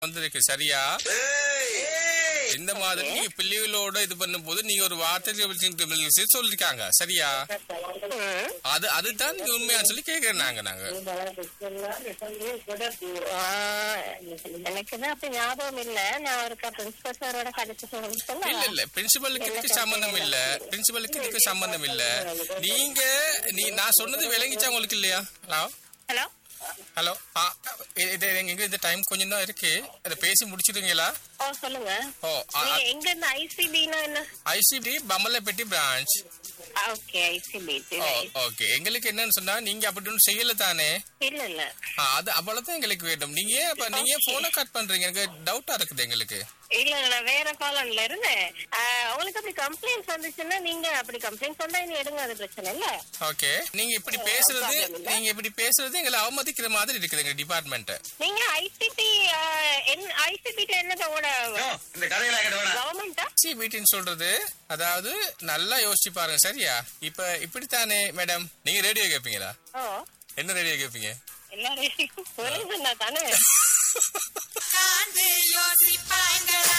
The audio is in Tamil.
வந்திருக்கு சரியா இந்த மாதிரி நீங்க பிள்ளைகளோட இது பண்ணும்போது நீங்க ஒரு வார்த்தை சொல்லிருக்காங்க சரியா ம். அது அதுதான் நீங்க உண்மையா சொல்லி கேக்குறேன் நாங்க நாங்க ஆ, எனக்கு தான் அப்படி ஞாபகம் இல்ல நான் ஒரு பிரின்சிபல் சாரோட கடிச்சு சொல்லி இல்ல சொல்லலாம் இல்ல பிரின்சிபலுக்கு இதுக்கு சம்பந்தம் இல்ல பிரின்சிபலுக்கு இதுக்கு சம்பந்தம் இல்ல நீங்க நீ நான் சொன்னது விளங்கிச்சா உங்களுக்கு இல்லையா ஹலோ ஹலோ ஹலோ ஆ, இது இது எங்க இந்த டைம் கொஞ்சம் தான் இருக்கு அதை பேசி முடிச்சிடுங்களா ஓ சொல்லுங்க ஓ நீங்க எங்க இருந்து ஐசிபினா என்ன ICP Pammalapatti branch okay ICP ஓ ஓகே எங்களுக்கு என்னன்னு சொன்னா நீங்க அப்படி ஒன்றும் செய்யல தானே இல்ல இல்ல ஆ, அது அவ்வளவுதான் எங்களுக்கு வேண்டும் நீங்க ஏன் அப்ப நீங்க போனை கட் பண்றீங்க எனக்கு டவுட்டா இருக்குது எங்களுக்கு இல்ல நான் வேற காலன்ல இருந்தேன் ஆ, உங்களுக்கு அப்படி கம்ப்ளைண்ட்ஸ் வந்துச்சுன்னா நீங்க அப்படி கம்ப்ளைண்ட்ஸ் வந்தா இனி எடுங்க அது பிரச்சனை இல்ல ஓகே நீங்க இப்படி பேசுறது நீங்க இப்படி பேசுறது எங்களை அவமதிக்கிற மாதிரி இருக்குது எங்க டிபார்ட்மெண்ட் நீங்க ஐசிபி ஐசிபில என்னதோட இந்த கதையில என்கிட்ட வேணாம் கவர்மெண்டா வீட்டின்னு சொல்றது அதாவது நல்லா யோசிச்சு பாருங்க சரியா இப்ப இப்படித்தானே மேடம் நீங்க ரேடியோ கேப்பீங்களா ஓ என்ன ரேடியோ கேப்பீங்க எல்லாரும் ஒரே சொன்னா தானே காந்து யோசிப்பாங்களா